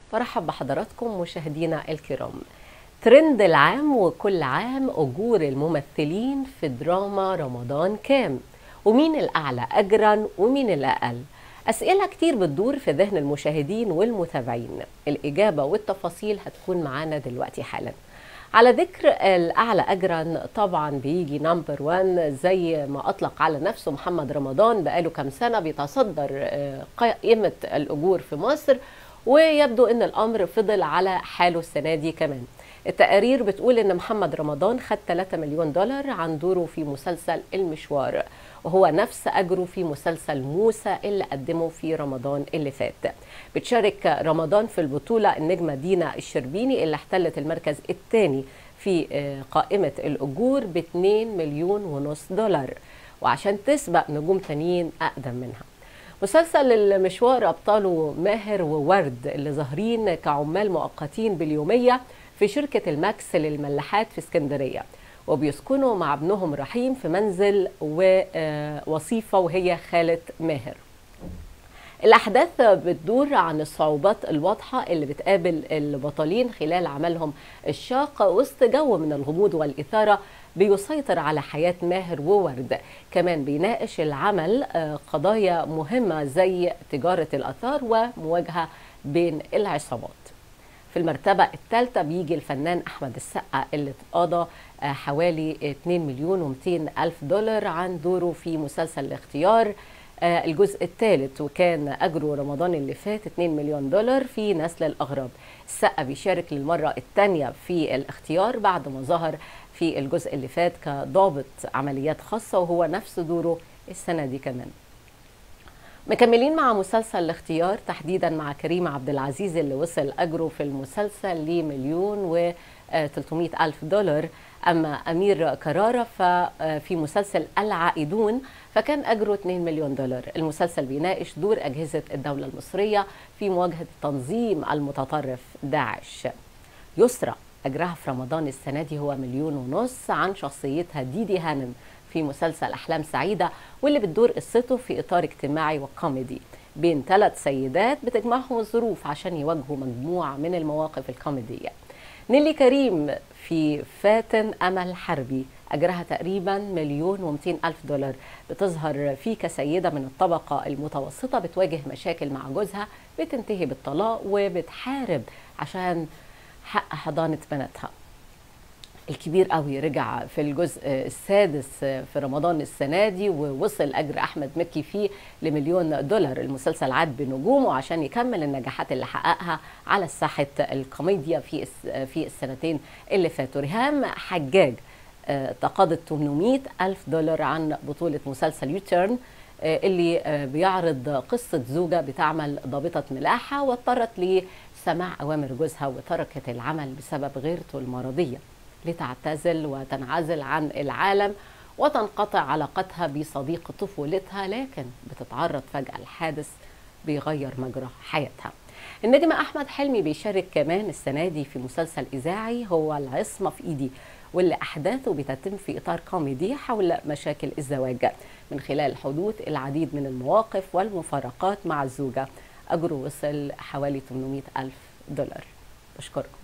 برحب بحضراتكم مشاهدينا الكرام ترند العام وكل عام أجور الممثلين في دراما رمضان كام ومين الأعلى أجرا ومين الأقل أسئلة كتير بتدور في ذهن المشاهدين والمتابعين الإجابة والتفاصيل هتكون معانا دلوقتي حالا على ذكر الأعلى أجرا طبعا بيجي نمبر وان زي ما أطلق على نفسه محمد رمضان بقاله كام سنة بيتصدر قائمة الأجور في مصر ويبدو ان الامر فضل على حاله السنه دي كمان التقارير بتقول ان محمد رمضان خد 3 مليون دولار عن دوره في مسلسل المشوار وهو نفس اجره في مسلسل موسى اللي قدمه في رمضان اللي فات بتشارك رمضان في البطوله النجمه دينا الشربيني اللي احتلت المركز الثاني في قائمه الاجور ب 2 مليون ونص دولار وعشان تسبق نجوم تانيين اقدم منها مسلسل المشوار أبطاله ماهر وورد اللي ظاهرين كعمال مؤقتين باليومية في شركة الماكس للملاحات في اسكندرية وبيسكنوا مع ابنهم رحيم في منزل ووصيفة وهي خالة ماهر الأحداث بتدور عن الصعوبات الواضحة اللي بتقابل البطلين خلال عملهم الشاق وسط جو من الغموض والإثارة بيسيطر على حياة ماهر وورد كمان بيناقش العمل قضايا مهمة زي تجارة الأثار ومواجهة بين العصابات في المرتبة الثالثة بيجي الفنان أحمد السقا اللي تقاضى حوالي 2 مليون و200 ألف دولار عن دوره في مسلسل الاختيار الجزء الثالث وكان أجره رمضان اللي فات 2 مليون دولار في نسل الأغراب السقا بيشارك للمرة الثانية في الاختيار بعد ما ظهر في الجزء اللي فات كضابط عمليات خاصة وهو نفس دوره السنة دي كمان مكملين مع مسلسل الاختيار تحديدا مع كريم عبد العزيز اللي وصل أجره في المسلسل لمليون و 300 ألف دولار أما أمير كرارة ففي مسلسل العائدون فكان أجره 2 مليون دولار المسلسل بيناقش دور أجهزة الدولة المصرية في مواجهة التنظيم المتطرف داعش يسرى أجرها في رمضان السنة دي هو مليون ونص عن شخصيتها ديدي هانم في مسلسل أحلام سعيدة واللي بتدور قصته في إطار اجتماعي وكوميدي بين ثلاث سيدات بتجمعهم الظروف عشان يواجهوا مجموعة من المواقف الكوميدية نيلي كريم في فاتن أمل حربي أجرها تقريبا مليون ومئتين ألف دولار بتظهر فيه كسيدة من الطبقة المتوسطة بتواجه مشاكل مع جوزها بتنتهي بالطلاق وبتحارب عشان حق حضانة بناتها الكبير قوي رجع في الجزء السادس في رمضان السنة دي ووصل أجر أحمد مكي فيه لمليون دولار المسلسل عاد بنجومه عشان يكمل النجاحات اللي حققها على ساحة الكوميديا في في السنتين اللي فاتوا ريهام حجاج تقاضت 800 ألف دولار عن بطولة مسلسل يوتيرن اللي بيعرض قصة زوجة بتعمل ضابطة ملاحة واضطرت لسماع أوامر جوزها وتركت العمل بسبب غيرته المرضية لتعتزل وتنعزل عن العالم وتنقطع علاقتها بصديق طفولتها لكن بتتعرض فجأة لحادث بيغير مجرى حياتها النجم أحمد حلمي بيشارك كمان السنة دي في مسلسل إذاعي هو العصمة في إيدي واللي أحداثه بتتم في إطار كوميدي حول مشاكل الزواج من خلال حدوث العديد من المواقف والمفارقات مع الزوجة أجره وصل حوالي 800 ألف دولار بشكركم